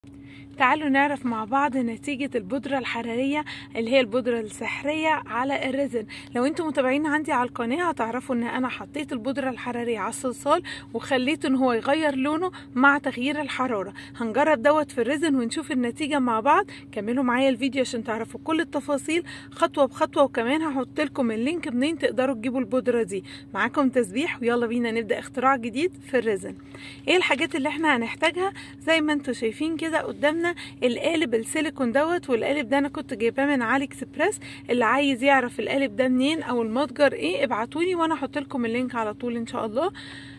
تعالوا نعرف مع بعض نتيجة البودرة الحرارية اللي هي البودرة السحرية على الريزن لو انتم متابعين عندي على القناة هتعرفوا ان انا حطيت البودرة الحرارية على الصلصال وخليته ان هو يغير لونه مع تغيير الحرارة هنجرب دوت في الريزن ونشوف النتيجة مع بعض كملوا معايا الفيديو عشان تعرفوا كل التفاصيل خطوة بخطوة وكمان هحط لكم اللينك منين تقدروا تجيبوا البودرة دي معاكم تسبيح ويلا بينا نبدأ اختراع جديد في الريزن ايه الحاجات اللي احنا هنحتاجها زي ما انتم شايفين كده قدامنا القالب السيليكون دوت والقالب ده انا كنت جايباه من علي اكسبريس اللي عايز يعرف القالب ده منين او المتجر ايه ابعتولي وانا احط لكم اللينك على طول ان شاء الله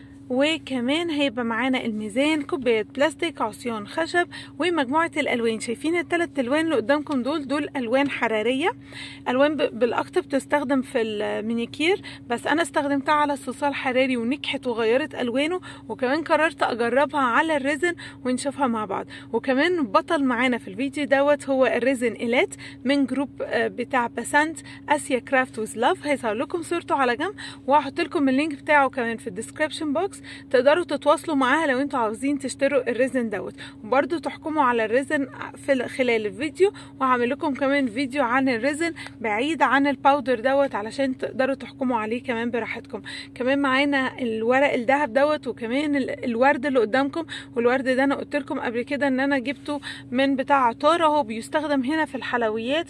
وكمان هيبقى معانا الميزان كوباية بلاستيك عصيان خشب ومجموعة الألوان شايفين التلات ألوان اللي قدامكم دول دول ألوان حرارية ألوان بالأكتر بتستخدم في المينيكير بس أنا استخدمتها على الصلصال حراري ونجحت وغيرت ألوانه وكمان قررت أجربها على الريزن ونشوفها مع بعض وكمان بطل معانا في الفيديو دوت هو الريزن إيلات من جروب بتاع بسنت آسيا كرافت ويز لاف هيظهر لكم صورته على جنب وهحط لكم اللينك بتاعه كمان في الديسكريبشن بوكس تقدروا تتواصلوا معاها لو انتوا عاوزين تشتروا الريزن دوت وبرده تحكموا على الريزن في خلال الفيديو وهعمل لكم كمان فيديو عن الريزن بعيد عن الباودر دوت علشان تقدروا تحكموا عليه كمان براحتكم كمان معانا الورق الذهب دوت وكمان الورد اللي قدامكم والورد ده انا قلت لكم قبل كده ان انا جبته من بتاع عطاره هو بيستخدم هنا في الحلويات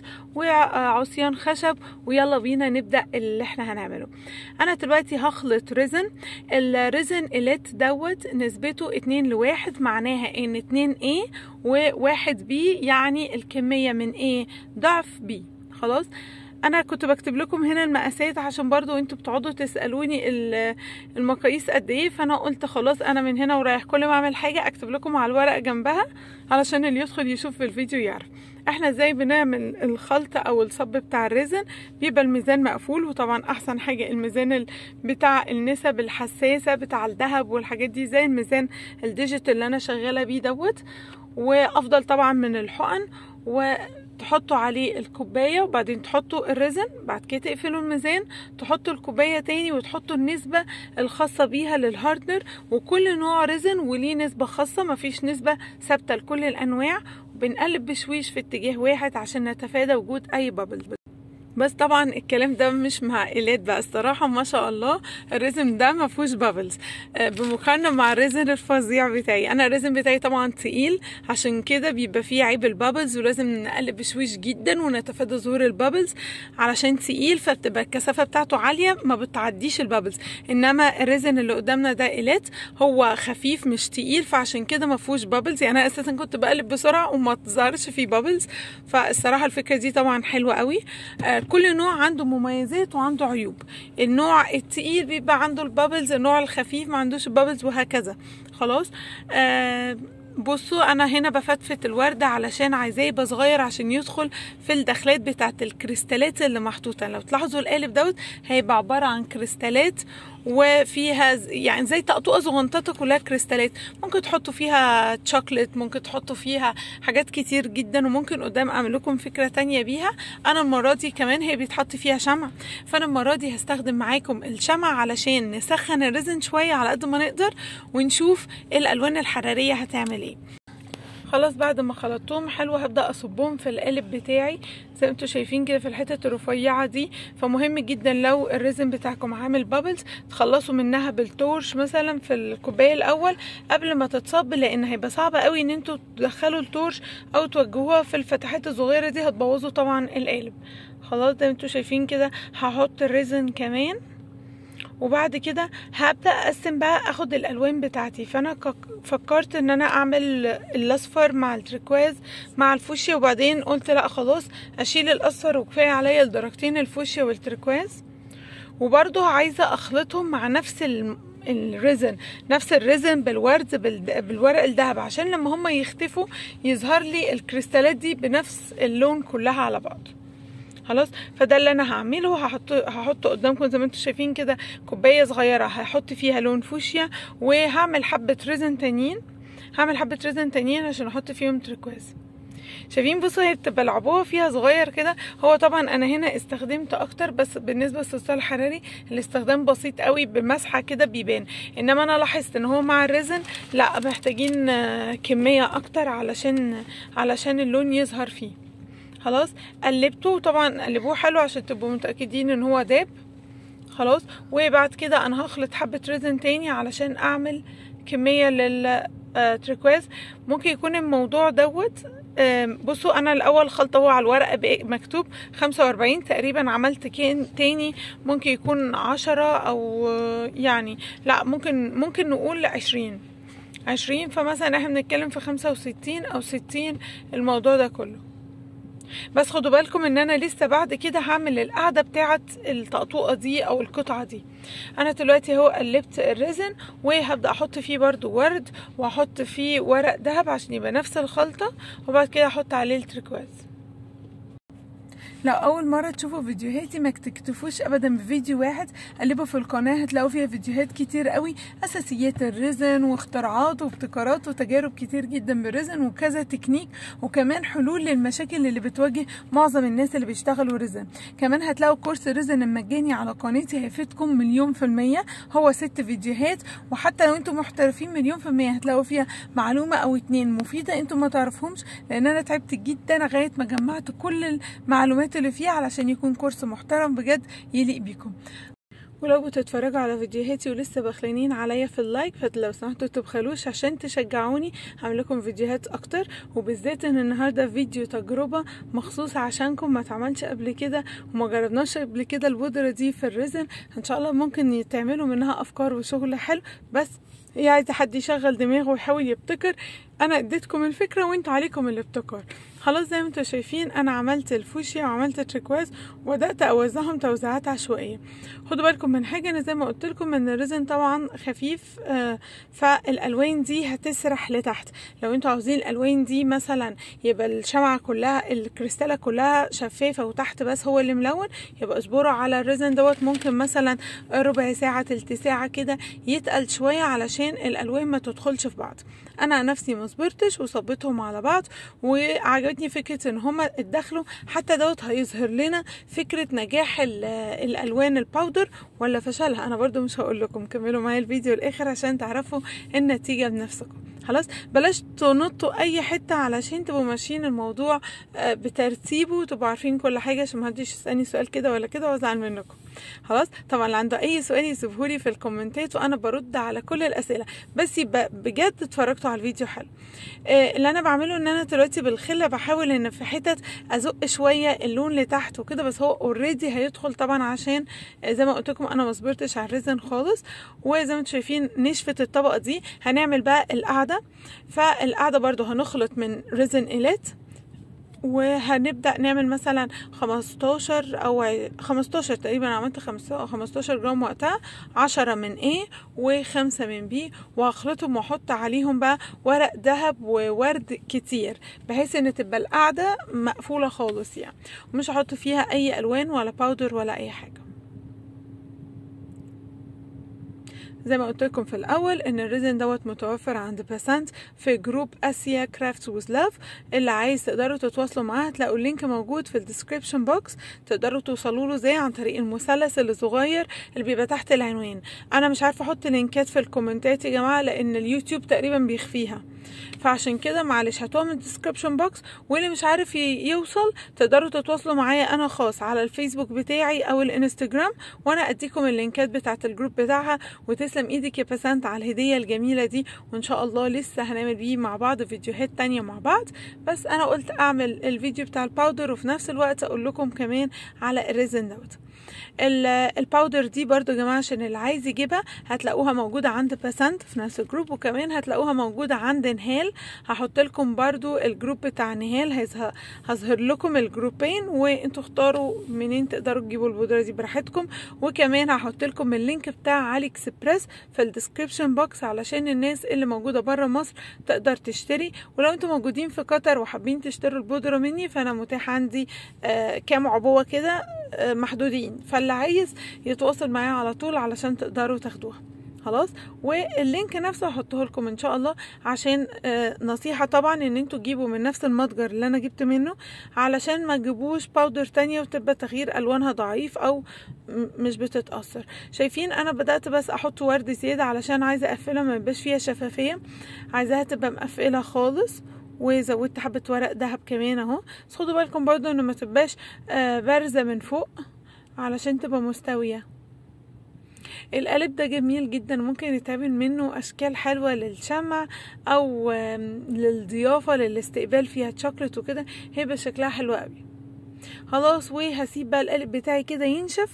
وعصيان خشب ويلا بينا نبدا اللي احنا هنعمله انا دلوقتي هخلط ريزن الريزن ريزن إليت دوت نسبته اتنين لواحد معناها ان اتنين A وواحد B يعني الكمية من A ضعف B خلاص انا كنت بكتب لكم هنا المقاسات عشان برضو انتوا بتقعدوا تسالوني المقاييس قد ايه فانا قلت خلاص انا من هنا ورايح كل ما اعمل حاجه اكتب لكم على الورق جنبها علشان اللي يدخل يشوف في الفيديو يعرف احنا ازاي بنعمل الخلط او الصب بتاع الريزن بيبقى الميزان مقفول وطبعا احسن حاجه الميزان بتاع النسب الحساسه بتاع الذهب والحاجات دي زي الميزان الديجيت اللي انا شغاله بيه دوت وافضل طبعا من الحقن و تحطوا عليه الكوبايه وبعدين تحطوا الريزن بعد كده تقفلوا الميزان تحطوا الكوبايه تاني وتحطوا النسبه الخاصه بيها للهاردنر وكل نوع ريزن وليه نسبه خاصه مفيش نسبه ثابته لكل الانواع وبنقلب بشويش في اتجاه واحد عشان نتفادى وجود اي بابلز بس طبعا الكلام ده مش مع ايلات بقى الصراحه ما شاء الله الريزم ده ما فيهوش بابلز بمقارنه مع الريزن الفظيع بتاعي انا الريزن بتاعي طبعا تقيل عشان كده بيبقى فيه عيب البابلز ولازم نقلب بشويش جدا ونتفادى ظهور البابلز علشان تقيل فبتبقى الكثافه بتاعته عاليه ما بتعديش البابلز انما الريزن اللي قدامنا ده ايلات هو خفيف مش تقيل فعشان كده ما فيهوش بابلز يعني انا اساسا كنت بقلب بسرعه وما تظهرش فيه بابلز فالصراحه الفكره دي طبعا حلوه قوي كل نوع عنده مميزات وعنده عيوب النوع التقيل بيبقى عنده البابلز النوع الخفيف ما عندوش البابلز وهكذا خلاص آه بصوا انا هنا بفتفت الورد علشان عايزاه يبقى صغير عشان يدخل في الدخلات بتاعه الكريستالات اللي محطوطه لو تلاحظوا القالب دوت هيبقى عباره عن كريستالات وفيها يعني زي طقطقه صغنططه كلها كريستالات ممكن تحطوا فيها تشوكلت ممكن تحطوا فيها حاجات كتير جدا وممكن قدام اعمل لكم فكره تانية بيها انا المره دي كمان هي بيتحط فيها شمع فانا المره دي هستخدم معاكم الشمع علشان نسخن الريزن شويه على قد ما نقدر ونشوف الالوان الحراريه هتعمل ايه خلاص بعد ما خلطتهم حلو هبدا اصبهم في القالب بتاعي زي ما انتم شايفين كده في الحتت الرفيعه دي فمهم جدا لو الريزن بتاعكم عامل بابلز تخلصوا منها بالتورش مثلا في الكوبايه الاول قبل ما تتصب لان هيبقى صعب قوي ان انتوا تدخلوا التورش او توجهوها في الفتحات الصغيره دي هتبوظوا طبعا القالب خلاص زي ما انتم شايفين كده هحط الريزن كمان وبعد كده هبدا اقسم بقى اخد الالوان بتاعتي فانا فكرت ان انا اعمل الاصفر مع التركواز مع الفوشيا وبعدين قلت لا خلاص اشيل الاصفر وكفايه عليا الدرجتين الفوشيا والتركواز وبرضو عايزه اخلطهم مع نفس الريزن نفس الريزن بالورد بالورق الذهب عشان لما هما يختفوا يظهر لي الكريستالات دي بنفس اللون كلها على بعض خلاص فده اللي انا هعمله هحط هحط قدامكم زي ما انتم شايفين كده كوبايه صغيره هحط فيها لون فوشيا وهعمل حبه ريزن تانيين هعمل حبه ريزن تانيين عشان احط فيهم تركواز شايفين بصوا هي بتبقى العبوه فيها صغير كده هو طبعا انا هنا استخدمت اكتر بس بالنسبه للصلصال الحراري الاستخدام بسيط قوي بمسحه كده بيبان انما انا لاحظت ان هو مع الريزن لا محتاجين كميه اكتر علشان علشان اللون يظهر فيه خلاص قلبته طبعا قلبوه حلو عشان تبقوا متاكدين ان هو داب خلاص وبعد كده انا هخلط حبه ريزن تاني علشان اعمل كميه للتريكواز ممكن يكون الموضوع دوت بصوا انا الاول خلطه هو على الورقه مكتوب 45 تقريبا عملت كين تاني ممكن يكون 10 او يعني لا ممكن ممكن نقول 20 20 فمثلا احنا بنتكلم في 65 او 60 الموضوع ده كله بس خدوا بالكم ان انا لسه بعد كده هعمل القاعده بتاعه الطقطوقه دي او القطعه دي انا دلوقتي اهو قلبت الريزن وهبدا احط فيه برضو ورد واحط فيه ورق دهب عشان يبقى نفس الخلطه وبعد كده احط عليه التريكواز لو اول مره تشوفوا فيديوهاتي ما تكتفوش ابدا بفيديو واحد قلبوا في القناه هتلاقوا فيها فيديوهات كتير قوي اساسيات الريزن واختراعات وابتكارات وتجارب كتير جدا بالريزن وكذا تكنيك وكمان حلول للمشاكل اللي بتواجه معظم الناس اللي بيشتغلوا ريزن كمان هتلاقوا كورس ريزن المجاني على قناتي هيفيدكم مليون في المية هو ست فيديوهات وحتى لو انتم محترفين مليون في المية هتلاقوا فيها معلومة او اتنين مفيدة انتم ما تعرفهمش لان انا تعبت جدا لغاية ما جمعت كل المعلومات اللي فيه علشان يكون كورس محترم بجد يليق بيكم ولو بتتفرجوا على فيديوهاتي ولسه بخلانين عليا في اللايك فلو سمحتوا تبخلوش عشان تشجعوني هعمل لكم فيديوهات اكتر وبالذات ان النهارده فيديو تجربه مخصوص عشانكم ما اتعملش قبل كده وما جربناش قبل كده البودره دي في الريزن ان شاء الله ممكن تعملوا منها افكار وشغل حلو بس هي عايزه حد يشغل دماغه ويحاول يبتكر انا اديتكم الفكره وانتوا عليكم الابتكار خلاص زي ما انتوا شايفين انا عملت الفوشيا وعملت التريكواز وبدات اوزعهم توزيعات عشوائيه خدوا بالكم من حاجه انا زي ما قلت لكم ان الريزن طبعا خفيف آه فالالوان دي هتسرح لتحت لو انتوا عاوزين الالوان دي مثلا يبقى الشمعه كلها الكريستاله كلها شفافه وتحت بس هو اللي ملون يبقى اصبروا على الريزن دوت ممكن مثلا ربع ساعه تلت ساعه كده يتقل شويه علشان الالوان ما تدخلش في بعض انا نفسي ما صبرتش وصبيتهم على بعض وعجبتني فكره ان هما اتدخلوا حتى دوت هيظهر لنا فكره نجاح الالوان الباودر ولا فشلها انا برضو مش هقول لكم كملوا معايا الفيديو الاخر عشان تعرفوا النتيجه بنفسكم خلاص بلاش تنطوا اي حته علشان تبقوا ماشيين الموضوع بترتيبه وتبقوا عارفين كل حاجه عشان محدش يسالني سؤال كده ولا كده وازعل منكم خلاص طبعا اللي عنده اي سؤال يسيبهولي في الكومنتات وانا برد على كل الاسئله بس يبقى بجد اتفرجتوا على الفيديو حلو آه اللي انا بعمله ان انا دلوقتي بالخله بحاول ان في حتت ازق شويه اللون لتحت وكده بس هو اوريدي هيدخل طبعا عشان زي ما قلت لكم انا ما صبرتش على الريزن خالص وزي ما انتم شايفين نشفت الطبقه دي هنعمل بقى القعده فالقعده برضو هنخلط من ريزن ايلات وهنبدأ نعمل مثلا 15 أو 15 تقريبا عملت 15 جرام وقتها 10 من A وخمسة من B وهخلطهم واحط عليهم بقى ورق ذهب وورد كتير بحيث ان تبقى القاعدة مقفولة خالص يعني ومش هحط فيها اي الوان ولا باودر ولا اي حاجة زي ما قلت لكم في الاول ان الريزن دوت متوفر عند باسنت في جروب اسيا كرافتس ويز لاف اللي عايز تقدروا تتواصلوا معاه هتلاقوا اللينك موجود في الديسكريبشن بوكس تقدروا توصلوا له زي عن طريق المثلث الصغير اللي بيبقى تحت العنوان انا مش عارفه احط لينكات في الكومنتات يا جماعه لان اليوتيوب تقريبا بيخفيها فعشان كده معلش هاتوها من الديسكريبشن بوكس واللي مش عارف يوصل تقدروا تتواصلوا معايا انا خاص على الفيسبوك بتاعي او الانستجرام وانا اديكم اللينكات بتاعه الجروب بتاعها وتسلم ايدك يا بسنت على الهديه الجميله دي وان شاء الله لسه هنعمل بيه مع بعض فيديوهات تانية مع بعض بس انا قلت اعمل الفيديو بتاع الباودر وفي نفس الوقت اقول لكم كمان على الريزن دوت الباودر دي برضو يا جماعه عشان اللي عايز يجيبها هتلاقوها موجوده عند باسنت في نفس الجروب وكمان هتلاقوها موجوده عند نهال هحط لكم برضو الجروب بتاع نهال هظهر لكم الجروبين وانتوا اختاروا منين تقدروا تجيبوا البودره دي براحتكم وكمان هحط لكم اللينك بتاع علي اكسبريس في الديسكريبشن بوكس علشان الناس اللي موجوده بره مصر تقدر تشتري ولو انتوا موجودين في قطر وحابين تشتروا البودره مني فانا متاح عندي آه كام عبوه كده محدودين فاللي عايز يتواصل معايا على طول علشان تقدروا تاخدوها خلاص واللينك نفسه هحطه لكم ان شاء الله عشان آه نصيحة طبعا ان انتوا تجيبوا من نفس المتجر اللي انا جبت منه علشان ما تجيبوش باودر تانية وتبقى تغيير الوانها ضعيف او مش بتتأثر شايفين انا بدأت بس احط ورد زيادة علشان عايزة اقفلها ما يبقاش فيها شفافية عايزاها تبقى مقفلة خالص وزودت حبة ورق دهب كمان اهو بس خدوا بالكم برضو انه ما تبقاش آه بارزة من فوق علشان تبقى مستوية القالب ده جميل جدا ممكن يتعمل منه اشكال حلوه للشمع او للضيافه للاستقبال فيها شوكليت وكده هيبقى شكلها حلو قوي خلاص وهسيب بقى القالب بتاعي كده ينشف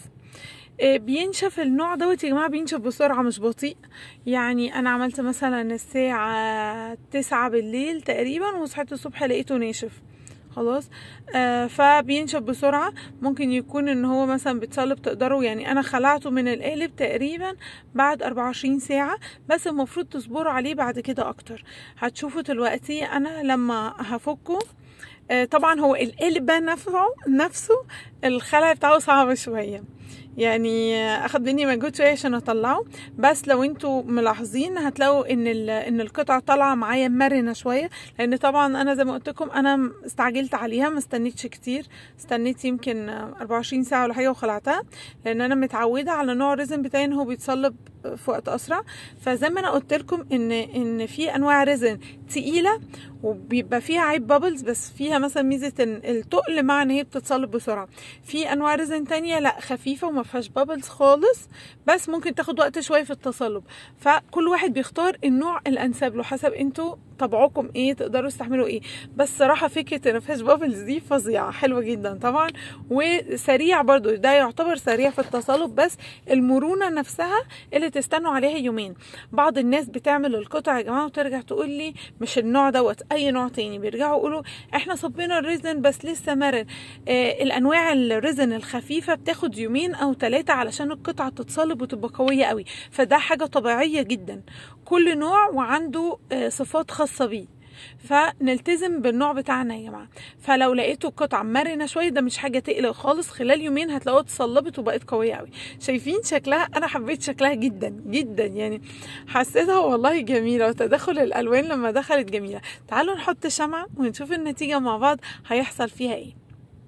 بينشف النوع دوت يا جماعه بينشف بسرعه مش بطيء يعني انا عملت مثلا الساعه تسعة بالليل تقريبا وصحيت الصبح لقيته ناشف خلاص آه فبينشف بسرعة ممكن يكون ان هو مثلا بتصلب تقدروا يعني انا خلعته من القالب تقريبا بعد 24 ساعة بس المفروض تصبروا عليه بعد كده اكتر هتشوفوا دلوقتي انا لما هفكه آه طبعا هو القالب بقى نفسه نفسه الخلع بتاعه صعب شوية يعني اخد مني مجهود شويه عشان اطلعه بس لو انتوا ملاحظين هتلاقوا ان ان القطعه طالعه معايا مرنه شويه لان طبعا انا زي ما قلت لكم انا استعجلت عليها ما استنيتش كتير استنيت يمكن 24 ساعه ولا حاجه وخلعتها لان انا متعوده على نوع الريزن بتاعي ان هو بيتصلب في وقت اسرع فزي ما انا قلت لكم ان ان في انواع ريزن تقيله وبيبقى فيها عيب بابلز بس فيها مثلا ميزه ان التقل مع ان هي بتتصلب بسرعه في انواع ريزن تانية لا خفيفه وما فيهاش بابلز خالص بس ممكن تاخد وقت شويه في التصلب فكل واحد بيختار النوع الانسب له حسب انتوا طبعكم ايه تقدروا تستحملوا ايه بس صراحه فكره ان فيهاش بابلز دي فظيعه حلوه جدا طبعا وسريع برضو ده يعتبر سريع في التصلب بس المرونه نفسها اللي تستنوا عليها يومين بعض الناس بتعمل القطع يا جماعه وترجع تقول لي مش النوع دوت اي نوع تاني بيرجعوا يقولوا احنا صبينا الريزن بس لسه مرن آه الانواع الريزن الخفيفه بتاخد يومين او ثلاثه علشان القطعه تتصلب وتبقى قويه قوي فده حاجه طبيعيه جدا كل نوع وعنده آه صفات خاصه بيه فنلتزم بالنوع بتاعنا يا جماعه فلو لقيتوا قطعه مرنه شويه ده مش حاجه تقلق خالص خلال يومين هتلاقوها اتصلبت وبقت قويه قوي شايفين شكلها انا حبيت شكلها جدا جدا يعني حسيتها والله جميله وتداخل الالوان لما دخلت جميله تعالوا نحط شمعه ونشوف النتيجه مع بعض هيحصل فيها ايه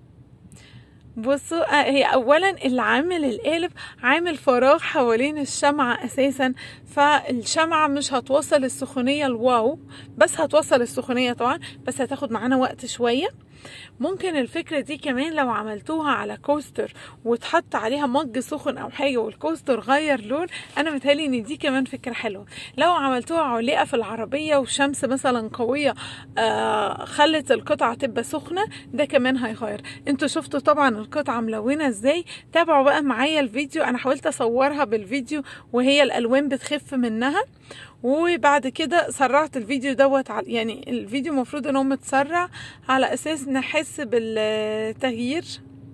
بصوا هي اولا اللي عامل القالب عامل فراغ حوالين الشمعة اساسا فالشمعة مش هتوصل السخونية الواو بس هتوصل السخونية طبعا بس هتاخد معانا وقت شوية ممكن الفكرة دي كمان لو عملتوها على كوستر وتحط عليها مج سخن او حاجة والكوستر غير لون انا متهيألي ان دي كمان فكرة حلوة لو عملتوها علقة في العربية وشمس مثلا قوية آه خلت القطعة تبقى سخنة ده كمان هيغير انتوا شفتوا طبعا القطعة ملونة ازاي تابعوا بقى معايا الفيديو انا حاولت اصورها بالفيديو وهي الالوان بتخف منها وبعد كده سرعت الفيديو دوت يعني الفيديو المفروض ان هو متسرع على اساس نحس بالتغيير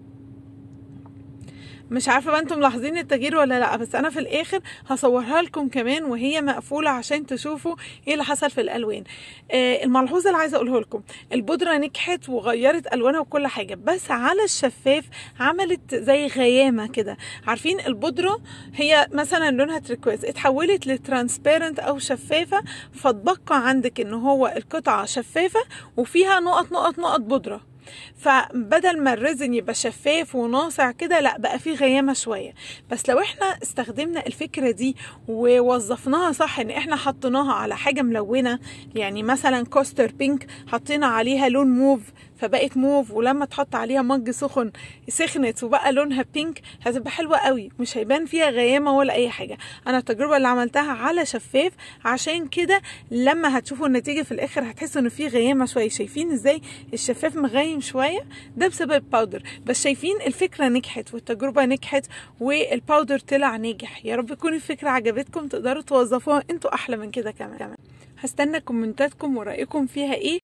مش عارفه بقى انتم ملاحظين التغيير ولا لا بس انا في الاخر هصورها لكم كمان وهي مقفوله عشان تشوفوا ايه اللي حصل في الالوان آه الملحوظه اللي عايزه اقوله لكم البودره نجحت وغيرت الوانها وكل حاجه بس على الشفاف عملت زي غيامه كده عارفين البودره هي مثلا لونها تريكويز اتحولت لترانسبيرنت او شفافه فتبقى عندك ان هو القطعه شفافه وفيها نقط نقط نقط بودره فبدل ما الريزن يبقى شفاف وناصع كده لا بقى فيه غيامه شويه بس لو احنا استخدمنا الفكره دي ووظفناها صح ان احنا حطيناها على حاجه ملونه يعني مثلا كوستر بينك حطينا عليها لون موف فبقت موف ولما تحط عليها مج سخن سخنت وبقى لونها بينك هتبقى حلوه قوي مش هيبان فيها غيامه ولا اي حاجه انا التجربه اللي عملتها على شفاف عشان كده لما هتشوفوا النتيجه في الاخر هتحسوا ان في غيامه شويه شايفين ازاي الشفاف مغيم شويه ده بسبب الباودر بس شايفين الفكره نجحت والتجربه نجحت والباودر طلع ناجح يا رب تكون الفكره عجبتكم تقدروا توظفوها انتوا احلى من كده كمان هستنى كومنتاتكم ورأيكم فيها ايه